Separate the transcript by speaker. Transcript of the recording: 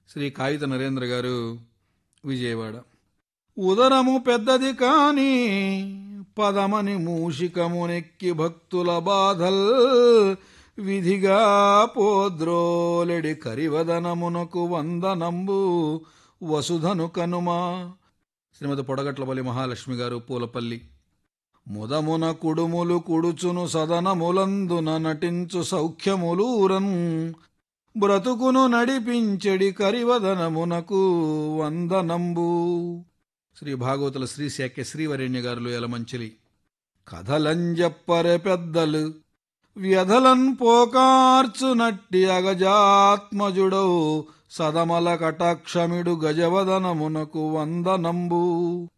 Speaker 1: శ్రీ కాగిత నరేంద్ర గారు విజయవాడ ఉదరము పెద్దది కాని పదమని మూషికమునెక్కి భక్తుల బాధల్ విధిగా పోద్రోలెడి కరివదనమునకు వందనంబు వసుధను కనుమా శ్రీమతి పొడగట్లపల్లి మహాలక్ష్మి గారు పూలపల్లి ముదమున కుడుములు కుడుచును సదనములందున నటించు సౌఖ్యములూరన్ బ్రతుకును నడిపించెడి కరివదనమునకు వందనంబు శ్రీ భాగవతుల శ్రీ శాఖ్య శ్రీవరేణ్య గారులు ఎలమంచిలి కథలంజప్పరె పెద్దలు వ్యధలన్ పోకార్చునట్టి అగజాత్మజుడౌ సదమల కటాక్షమిడు గజవదనమునకు వందనంబు